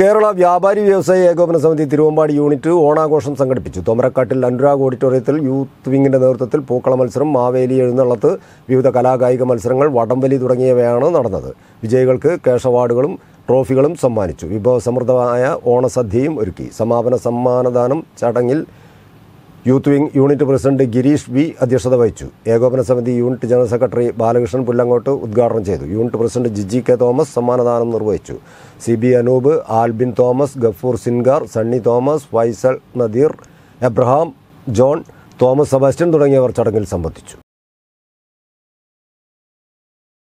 കേരള വ്യാപാരി വ്യവസായ ഏകോപന സമിതി തിരുവമ്പാടി യൂണിറ്റ് ഓണാഘോഷം സംഘടിപ്പിച്ചു തോമരക്കാട്ടിൽ അനുരാഗ് ഓഡിറ്റോറിയത്തിൽ യൂത്ത് വിങ്ങിന്റെ നേതൃത്വത്തിൽ പൂക്കള മത്സരം മാവേലി എഴുന്നള്ളത്ത് വിവിധ കലാകായിക മത്സരങ്ങൾ വടംവലി തുടങ്ങിയവയാണ് നടന്നത് വിജയികൾക്ക് ക്യാഷ് അവാർഡുകളും ട്രോഫികളും സമ്മാനിച്ചു വിഭവസമൃദ്ധമായ ഓണസദ്യയും ഒരുക്കി സമാപന സമ്മാനദാനം ചടങ്ങിൽ youth wing unit president Girish V അധ്യക്ഷത വഹിച്ചു ഏകോപന സമിതി unit general secretary Balakrishnan Pullangode ഉദ്ഘാടനം ചെയ്തു unit president Jiji K Thomas സമ്മാനദാനം നിർവഹിച്ചു C B Anoop Albin Thomas Gafoor Singar Sunny Thomas Faisal Nadeer Abraham John Thomas Sebastian തുടങ്ങിയവർ ചടങ്ങിൽ സംബന്ധിച്ചു